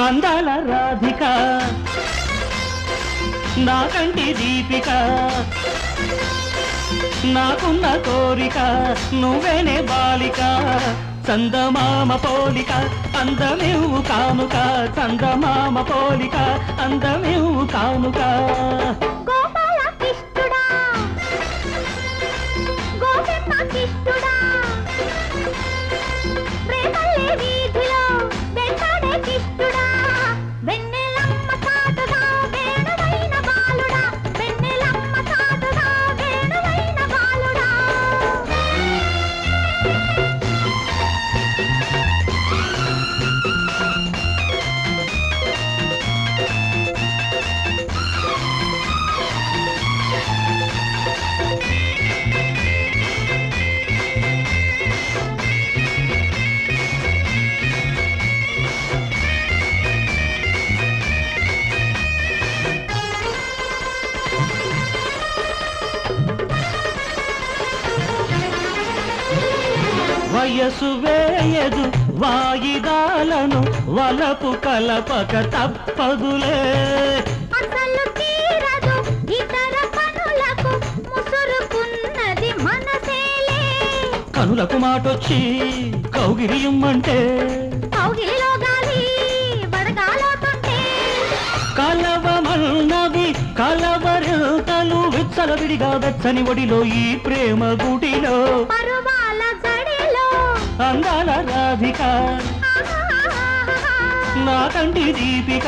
అందాల రాధిక నా కంటి దీపిక నాకున్న కోరిక నువ్వేనే బాలిక చందమామ పోలిక అందమేవు కానుక చందమామ పోలిక అందమేవు కానుక గోపాల కిష్టుడా గోపెమ్మ కిష్టుడా రేపల్లె వీధిలో వెంటాడే కిష్టుడా వెన్నెలమ్మ చాటుగా వేణువైన బాలుడా వెన్నెలమ్మ చాటుగా వేణువైన బాలుడా వయసు వేయదు వాయిదాలను వలపు కలపక తప్పదులే అసలు తీరదు ఇతర పనులకు ముసురుకున్నది మనసేలే కనులకు మాటొచ్చి కౌగిరియుమ్మంటే కౌగిలిలో గాలి వడగాలోతుంటే కలవమన్నవి కలవరింతలు విచ్చలవిడిగా వెచ్చని ఒడిలో ఈ ప్రేమ గుడిలో పరువాల జడిలో అందాల రాధిక ఆహాహాహాహా. నా కంటి దీపిక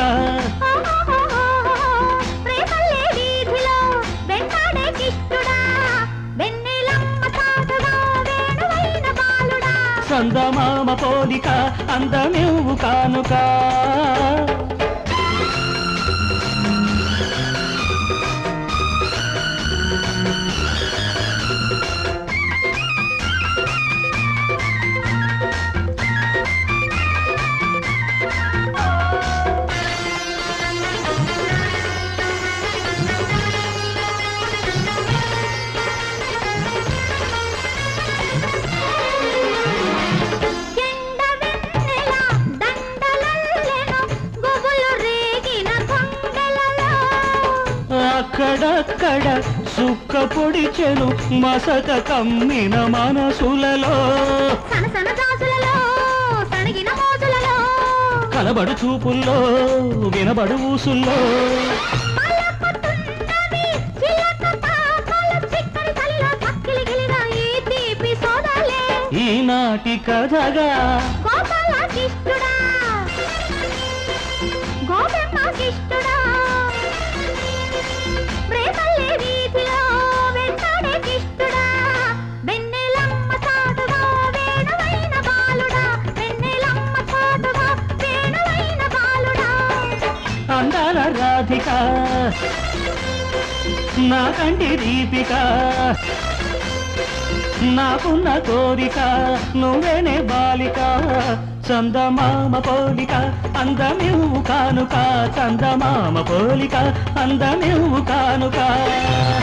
రేపల్లె వీధిలో వెంటాడే కిష్టుడా వెన్నెలమ్మ చాటుగా వేణువైన బాలుడా చందమామ పోలిక అందమేవు కానుక ఎండ వెన్నెల దండలల్లెను గుబులు రేగిన కొండలలో అక్కడక్కడ సుక్క పొడిచెను మసక కమ్మిన మనసులలో సనసన జాజులలో సణిగిన మోజులలో కలబడు చూపుల్లో వినబడు ఊసుల్లో పలకుతున్నవి చిలక తాపల చిక్కని చలిలో చక్కిలి గిలిన ఈ తీపి సోదలే ఈనాటి కథగా గోపాల కిష్టుడా గోపెమ్మ కిష్టుడా రేపల్లె వీధిలో వెంటాడే కిష్టుడా వెన్నెలమ్మ చాటుగా వేణువైన బాలుడా వెన్నెలమ్మ చాటుగా వేణువైన బాలుడా అందాల రాధిక నా కంటి దీపిక నాకున్న కోరిక నువ్వేనే బాలిక చందమామ పోలిక అందమేవు కానుక చందమామ పోలిక అందమేవు కానుక